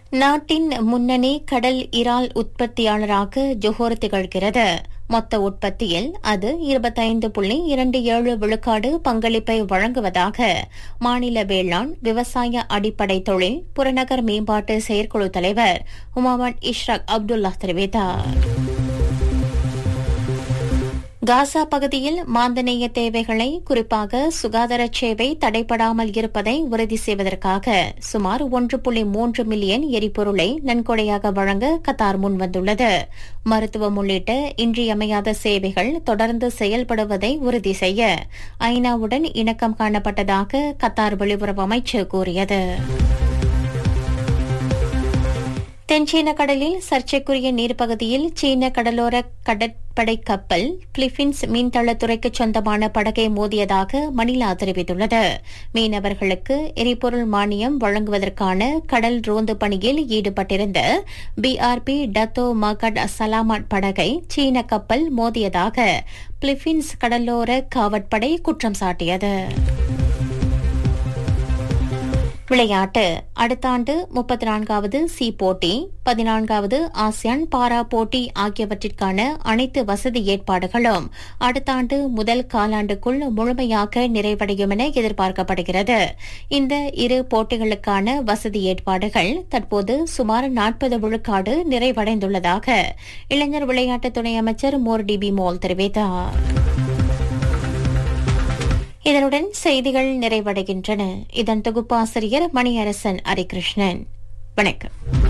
நாட்டின் முன்னணி கடல் இறால் உற்பத்தியாளராக ஜொஹோர் திகழ்கிறது மொத்த உற்பத்தியில் அது இருபத்தைந்து புள்ளி இரண்டு ஏழு விழுக்காடு பங்களிப்பை வழங்குவதாக மாநில வேளாண் விவசாய அடிப்படை தொழில் புறநகர் மேம்பாட்டு செயற்குழு தலைவர் உமாமன் இஷ்ரக் அப்துல்லா தெரிவித்தார் காசா பகுதியில் மாந்தநேய தேவைகளை குறிப்பாக சுகாதார சேவை தடைபடாமல் இருப்பதை உறுதி செய்வதற்காக சுமார் ஒன்று புள்ளி மூன்று மில்லியன் எரிபொருளை நன்கொடையாக வழங்க கத்தார் முன்வந்துள்ளது மருத்துவம் உள்ளிட்ட இன்றியமையாத சேவைகள் தொடர்ந்து செயல்படுவதை உறுதி செய்ய ஐநாவுடன் இணக்கம் காணப்பட்டதாக கத்தார் வெளியுறவு அமைச்சு கூறியது தென்சீன கடலில் சர்ச்சைக்குரிய நீர்ப்பகுதியில் சீன கடலோர கடற்படை கப்பல் பிலிப்பீன்ஸ் மீன்தளத்துறைக்கு சொந்தமான படகை மோதியதாக மணிலா தெரிவித்துள்ளது மீனவர்களுக்கு எரிபொருள் மானியம் வழங்குவதற்கான கடல் ரோந்து பணியில் ஈடுபட்டிருந்த பிஆர்பி டத்தோ மகட் சலாமாட் படகை சீன கப்பல் மோதியதாக பிலிப்பீன்ஸ் கடலோர காவற்படை குற்றம் சாட்டியது விளையாட்டு அடுத்த ஆண்டு முப்பத்தி நான்காவது சி போட்டி பதினான்காவது ஆசியான் பாரா போட்டி ஆகியவற்றிற்கான அனைத்து வசதி ஏற்பாடுகளும் அடுத்த ஆண்டு முதல் காலாண்டுக்குள் முழுமையாக நிறைவடையும் என எதிர்பார்க்கப்படுகிறது இந்த இரு போட்டிகளுக்கான வசதி ஏற்பாடுகள் தற்போது சுமார் நாற்பது விழுக்காடு நிறைவடைந்துள்ளதாக இளைஞர் விளையாட்டு துணை அமைச்சர் மோர் டிபி மோல் தெரிவித்தார் இதனுடன் செய்திகள் நிறைவடைகின்றன இதன் தொகுப்பாசிரியர் மணியரசன் ஹரிகிருஷ்ணன் வணக்கம்